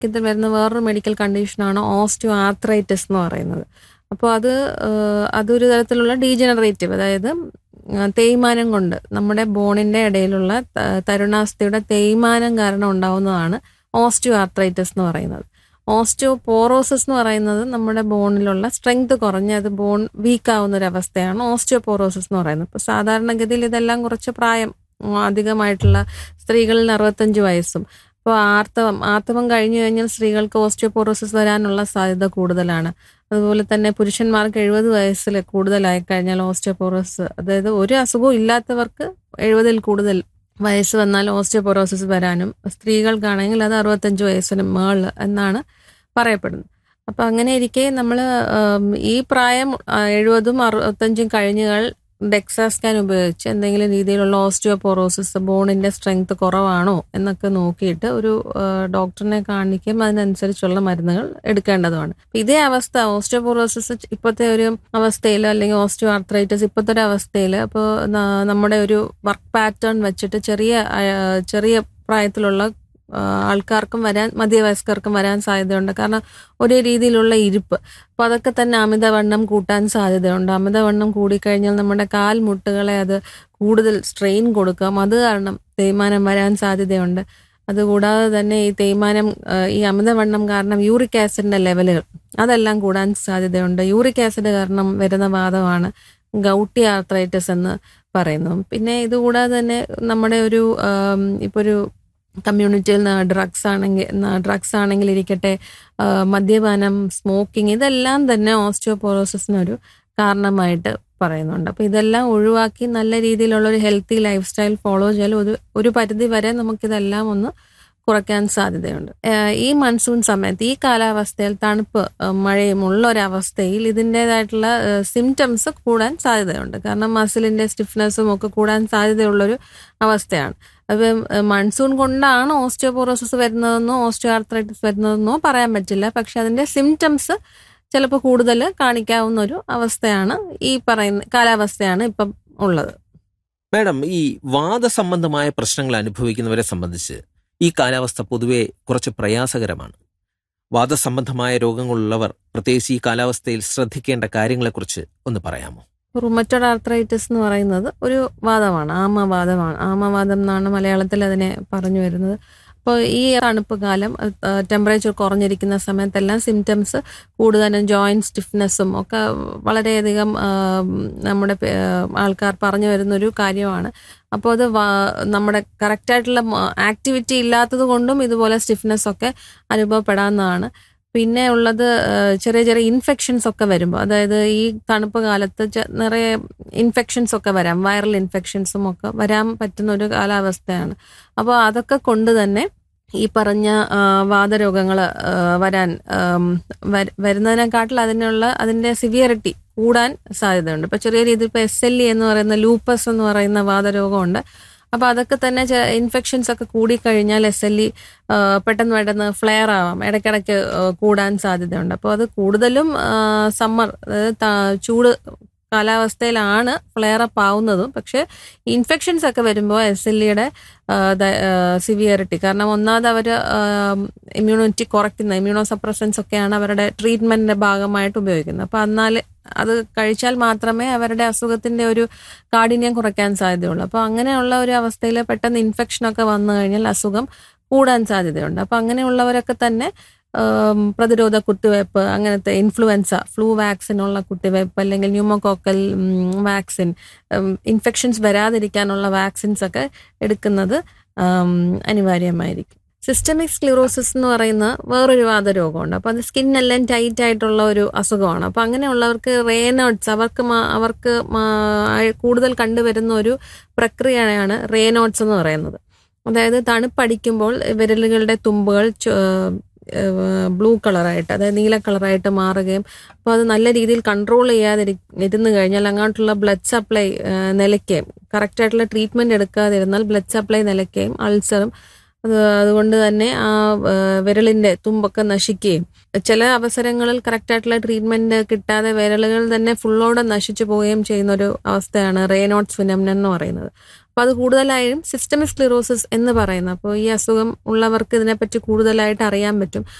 ഇത് വരുന്ന വേറൊരു മെഡിക്കൽ കണ്ടീഷനാണ് ഓസ്റ്റിയോ ആർത്രൈറ്റിസ് എന്ന് പറയുന്നത് അപ്പോൾ അത് ഏഹ്, അതൊരു തരത്തിലുള്ള ഡീജനറേറ്റീവ് അതായത് ആ, തേയ്മാനം കൊണ്ട് നമ്മുടെ ബോണിന്റെ ഇടയിലുള്ള ത- തരുണാസ്ഥിയുടെ തേയ്മാനം കാരണം ഉണ്ടാവുന്നതാണ് ഓസ്റ്റിയോ ആർത്രൈറ്റിസ് എന്ന് പറയുന്നത് ഓസ്റ്റിയോ പോറോസിസ് എന്ന് പറയുന്നത് നമ്മുടെ ബോണിലുള്ള സ്ട്രെങ്ത് കുറഞ്ഞ് അത് ബോൺ വീക്ക് ആവുന്ന ഒരു അവസ്ഥയാണ് ഓസ്റ്റിയോ പോറോസിസ് എന്ന് പറയുന്നത് ഇപ്പോൾ സാധാരണഗതിയിൽ ഇതെല്ലാം കുറച്ച് പ്രായം ഉം, അധികമായിട്ടുള്ള സ്ത്രീകളിൽ അറുപത്തഞ്ച് വയസ്സും ഇപ്പോൾ ആർത്തവം ആർത്തവം കഴിഞ്ഞു കഴിഞ്ഞാൽ സ്ത്രീകൾക്ക് ഓസ്റ്റിയോപോറോസിസ് വരാനുള്ള സാധ്യത കൂടുതലാണ് അതുപോലെ തന്നെ പുരുഷന്മാർക്ക് എഴുപത് വയസ്സിൽ കൂടുതലായി കഴിഞ്ഞാൽ ഓസ്റ്റിയോപോറോസിസ് അതായത് ഒരു അസുഖവും ഇല്ലാത്തവർക്ക് എഴുപതിൽ കൂടുതൽ വയസ്സ് വന്നാൽ ഓസ്റ്റിയോപോറോസിസ് വരാനും സ്ത്രീകൾക്കാണെങ്കിൽ അത് അറുപത്തഞ്ച് വയസ്സിന് മേളിൽ എന്നാണ് പറയപ്പെടുന്നത് അപ്പം അങ്ങനെ ഇരിക്കെ നമ്മൾ ഈ പ്രായം ആ, എഴുപതും അറുപത്തഞ്ചും കഴിഞ്ഞുകൾ ഡെക്സാ സ്കാൻ ഉപയോഗിച്ച് എന്തെങ്കിലും രീതിയിലുള്ള ഓസ്റ്റിയോപോറോസിസ് ബോണിന്റെ സ്ട്രെങ്ത് കുറവാണോ എന്നൊക്കെ നോക്കിയിട്ട് ഒരു ആ, ഡോക്ടറിനെ കാണിക്കും അതിനനുസരിച്ചുള്ള മരുന്നുകൾ എടുക്കേണ്ടതുമാണ് ഇതേ അവസ്ഥ ഓസ്റ്റിയോപോറോസിസ് ഇപ്പോഴത്തെ ഒരു അവസ്ഥയിൽ അല്ലെങ്കിൽ ഓസ്റ്റിയോ ആർത്രൈറ്റിസ് ഇപ്പോഴത്തെ ഒരു അവസ്ഥയിൽ അപ്പോൾ നമ്മുടെ ഒരു വർക്ക് പാറ്റേൺ വെച്ചിട്ട് ചെറിയ ആ, ചെറിയ പ്രായത്തിലുള്ള ആ, ആൾക്കാർക്കും വരാൻ മധ്യവയസ്കർക്കും വരാൻ സാധ്യതയുണ്ട് കാരണം ഒരേ രീതിയിലുള്ള ഇരിപ്പ് അപ്പോൾ അതൊക്കെ തന്നെ അമിതവണ്ണം കൂട്ടാൻ സാധ്യതയുണ്ട് അമിതവണ്ണം കൂടിക്കഴിഞ്ഞാൽ നമ്മുടെ കാൽ മുട്ടുകളെ അത് കൂടുതൽ സ്ട്രെയിൻ കൊടുക്കാം അത് കാരണം തേയ്മാനം വരാൻ സാധ്യതയുണ്ട് അതുകൂടാതെ തന്നെ ഈ തേയ്മാനം ആ, ഈ അമിതവണ്ണം കാരണം യൂറിക് ആസിഡിന്റെ ലെവലുകൾ അതെല്ലാം കൂടാൻ സാധ്യതയുണ്ട് യൂറിക് ആസിഡ് കാരണം വരുന്ന വാദമാണ് ഗൗട്ടി ആർത്രൈറ്റിസ് എന്ന് പറയുന്നു പിന്നെ ഇതുകൂടാതെ തന്നെ നമ്മുടെ ഒരു ആം, ഇപ്പൊ ഒരു കമ്മ്യൂണിറ്റിയിൽ ഡ്രഗ്സ് ആണെങ്കിൽ ഡ്രഗ്സ് ആണെങ്കിൽ ഇരിക്കട്ടെ ആ, മദ്യപാനം സ്മോക്കിംഗ് ഇതെല്ലാം തന്നെ ഓസ്റ്റിയോപോറോസിസിനൊരു കാരണമായിട്ട് പറയുന്നുണ്ട് അപ്പൊ ഇതെല്ലാം ഒഴിവാക്കി നല്ല രീതിയിലുള്ള ഒരു ഹെൽത്തി ലൈഫ് സ്റ്റൈൽ ഫോളോ ചെയ്താൽ ഒരു ഒരു പരിധി വരെ നമുക്കിതെല്ലാം ഒന്ന് കുറയ്ക്കാൻ സാധ്യതയുണ്ട് ഏഹ് ഈ മൺസൂൺ സമയത്ത് ഈ കാലാവസ്ഥയിൽ തണുപ്പ് ഏഹ് മഴയും ഉള്ള ഒരവസ്ഥയിൽ ഇതിൻ്റെതായിട്ടുള്ള സിംറ്റംസ് കൂടാൻ സാധ്യതയുണ്ട് കാരണം മസിലിന്റെ സ്റ്റിഫ്നെസ്സും ഒക്കെ കൂടാൻ സാധ്യതയുള്ളൊരു അവസ്ഥയാണ് അപ്പം ഏഹ് മൺസൂൺ കൊണ്ടാണ് ഓസ്റ്റിയോപോറോസിസ് വരുന്നതെന്നോ ഓസ്റ്റിയോ ആർത്രൈറ്റിസ് വരുന്നതെന്നോ പറയാൻ പറ്റില്ല പക്ഷെ അതിന്റെ സിംറ്റംസ് ചിലപ്പോൾ കൂടുതൽ കാണിക്കാവുന്ന ഒരു അവസ്ഥയാണ് ഈ പറയുന്ന കാലാവസ്ഥയാണ് ഇപ്പം ഉള്ളത് മാഡം ഈ വാദസംബന്ധമായ പ്രശ്നങ്ങൾ അനുഭവിക്കുന്നവരെ സംബന്ധിച്ച് ഈ കാലാവസ്ഥ പൊതുവെ കുറച്ച് പ്രയാസകരമാണ് വാദസംബന്ധമായ രോഗങ്ങളുള്ളവർ പ്രത്യേകിച്ച് ഈ കാലാവസ്ഥയിൽ ശ്രദ്ധിക്കേണ്ട കാര്യങ്ങളെക്കുറിച്ച് ഒന്ന് പറയാമോ റുമറ്റോഡ് ആർത്രൈറ്റിസ് എന്ന് പറയുന്നത് ഒരു വാദമാണ് ആമവാദമാണ് ആമവാദം എന്നാണ് മലയാളത്തിൽ അതിനെ പറഞ്ഞു വരുന്നത് അപ്പോൾ ഈ തണുപ്പ് കാലം ടെമ്പറേച്ചർ കുറഞ്ഞിരിക്കുന്ന സമയത്തെല്ലാം സിംറ്റംസ് കൂടുതലും ജോയിന്റ് സ്റ്റിഫ്നെസ്സും ഒക്കെ വളരെയധികം ആ, നമ്മുടെ പേ- ആൾക്കാർ പറഞ്ഞു വരുന്ന ഒരു കാര്യമാണ് അപ്പോൾ അത് വാ- നമ്മുടെ കറക്റ്റായിട്ടുള്ള ആക്ടിവിറ്റി ഇല്ലാത്തത് കൊണ്ടും ഇതുപോലെ സ്റ്റിഫ്നെസ് ഒക്കെ അനുഭവപ്പെടാവുന്നതാണ് പിന്നെ ഉള്ളത് ആ, ചെറിയ ചെറിയ ഇൻഫെക്ഷൻസ് ഒക്കെ വരുമ്പോൾ അതായത് ഈ തണുപ്പ് കാലത്ത് ചെ- നിറയെ ഇൻഫെക്ഷൻസ് ഒക്കെ വരാം വൈറൽ ഇൻഫെക്ഷൻസും ഒക്കെ വരാൻ പറ്റുന്ന ഒരു കാലാവസ്ഥയാണ് അപ്പോൾ അതൊക്കെ കൊണ്ട് തന്നെ ഈ പറഞ്ഞ വാദരോഗങ്ങൾ വരാൻ ആം, വര- വരുന്നതിനെക്കാട്ടിൽ അതിനുള്ള അതിന്റെ സിവിയറിറ്റി കൂടാൻ സാധ്യതയുണ്ട് ഇപ്പൊ ചെറിയ രീതിയിൽ ഇപ്പൊ എസ് എൽ ഇ എന്ന് പറയുന്ന ലൂപ്പസ് എന്ന് പറയുന്ന വാദരോഗമുണ്ട് അപ്പൊ അതൊക്കെ തന്നെ ഇൻഫെക്ഷൻസ് ഒക്കെ കൂടിക്കഴിഞ്ഞാൽ എസ് എൽ ഇ പെട്ടെന്ന് പെട്ടെന്ന് ഫ്ലെയർ ആവാം ഇടയ്ക്കിടയ്ക്ക് ആ, കൂടാൻ സാധ്യതയുണ്ട് അപ്പോൾ അത് കൂടുതലും സമ്മർ അതായത് ത- ചൂട് കാലാവസ്ഥയിലാണ് ഫ്ലെയർ അപ്പ് ആവുന്നതും പക്ഷെ ഇൻഫെക്ഷൻസ് ഒക്കെ വരുമ്പോൾ എസ് എൽ ഇയുടെ സിവിയറിറ്റി കാരണം ഒന്നാമത് അവർ ഇമ്മ്യൂണിറ്റി കുറയ്ക്കുന്ന ഇമ്മ്യൂണോ സപ്രസൻസ് ഒക്കെയാണ് അവരുടെ ട്രീറ്റ്മെന്റിന്റെ ഭാഗമായിട്ട് ഉപയോഗിക്കുന്നത് അപ്പൊ എന്നാൽ അത് കഴിച്ചാൽ മാത്രമേ അവരുടെ അസുഖത്തിന്റെ ഒരു കാഠിന്യം കുറയ്ക്കാൻ സാധ്യതയുള്ളൂ അപ്പൊ അങ്ങനെയുള്ള ഒരു അവസ്ഥയിൽ പെട്ടെന്ന് ഇൻഫെക്ഷൻ ഒക്കെ വന്നു കഴിഞ്ഞാൽ അസുഖം കൂടാൻ സാധ്യതയുണ്ട് അപ്പൊ അങ്ങനെയുള്ളവരൊക്കെ തന്നെ ഉം, പ്രതിരോധ കുത്തിവയ്പ്പ് അങ്ങനത്തെ ഇൻഫ്ലുവൻസ ഫ്ലൂ വാക്സിനുള്ള കുത്തിവയ്പ്പ് അല്ലെങ്കിൽ ന്യൂമോകോക്കൽ വാക്സിൻ ഇൻഫെക്ഷൻസ് വരാതിരിക്കാനുള്ള വാക്സിൻസ് ഒക്കെ എടുക്കുന്നത് ഉം, അനിവാര്യമായിരിക്കും സിസ്റ്റമിക് സ്ക്ലിറോസിസ് എന്ന് പറയുന്ന വേറൊരു വാദരോഗമുണ്ട് അപ്പൊ അത് സ്കിന്നെല്ലാം ടൈറ്റ് ആയിട്ടുള്ള ഒരു അസുഖമാണ് അപ്പൊ അങ്ങനെയുള്ളവർക്ക് റേനോട്സ് അവർക്ക് മാ- അവർക്ക് മാ- കൂടുതൽ കണ്ടുവരുന്ന ഒരു പ്രക്രിയയാണ് റേനോട്സ് എന്ന് പറയുന്നത് അതായത് തണുപ്പടിക്കുമ്പോൾ വിരലുകളുടെ തുമ്പുകൾ ചു- ബ്ലൂ കളറായിട്ട് അതായത് നീല കളറായിട്ട് മാറുകയും അപ്പോൾ അത് നല്ല രീതിയിൽ കൺട്രോൾ ചെയ്യാതെ ഇരുന്ന് കഴിഞ്ഞാൽ അങ്ങോട്ടുള്ള ബ്ലഡ് സപ്ലൈ നിലയ്ക്കുകയും കറക്റ്റായിട്ടുള്ള ട്രീറ്റ്മെന്റ് എടുക്കാതിരുന്നാൽ ബ്ലഡ് സപ്ലൈ നിലയ്ക്കുകയും അൾസറും അത് അതുകൊണ്ട് തന്നെ ആ ആ, വിരലിന്റെ തുമ്പൊക്കെ നശിക്കുകയും ചില അവസരങ്ങളിൽ കറക്റ്റായിട്ടുള്ള ട്രീറ്റ്മെന്റ് കിട്ടാതെ വിരലുകൾ തന്നെ ഫുള്ളോടെ നശിച്ചു പോവുകയും ചെയ്യുന്ന ഒരു അവസ്ഥയാണ് റേനോട്സ് ഫിനമിനൻ എന്ന് പറയുന്നത് അപ്പോൾ അത് കൂടുതലായും സിസ്റ്റമിക് സ്ക്ലിറോസിസ് എന്ന് പറയുന്നത് അപ്പോൾ ഈ അസുഖം ഉള്ളവർക്ക് ഇതിനെപ്പറ്റി കൂടുതലായിട്ട് അറിയാൻ പറ്റും